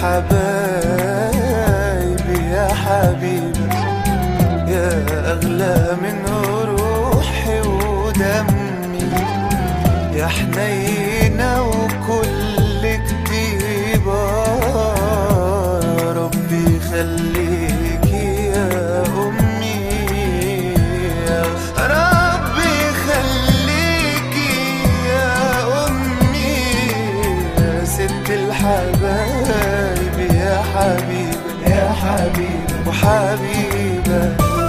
الحبايب يا حبيبة يا أغلى من روحي ودمي يا حنينة وكل كتيبة يا ربي خليكي يا أمي يا ربي خليكي يا أمي يا ست الحبايب يا حبيبة يا حبيبة وحبيبة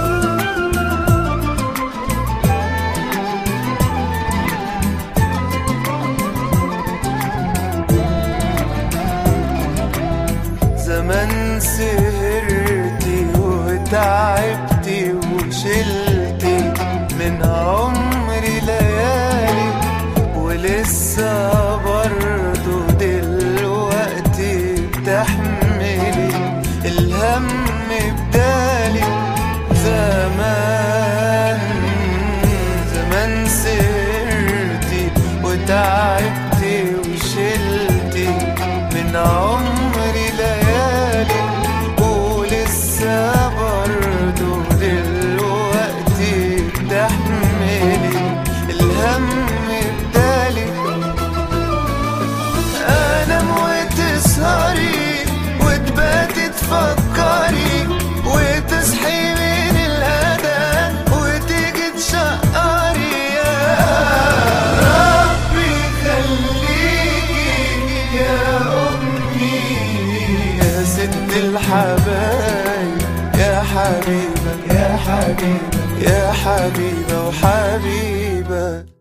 زمان سهرتي وتعبتي وشلتي من عمري ليالي ولسه برضو دلوقتي بتحملي الهم بدالي زمان زمان سهرتي وتعبتي وشلتي من عمري ليالي ولسه برضو دلوقتي بتحملي الهم بدالي انام وتسهري وتباتي تفكري وتصحي من الاذان وتيجي تشقري يا ربي خليكي يا امي يا ست الحبايب يا حبيبه يا حبيبه يا حبيبه وحبيبه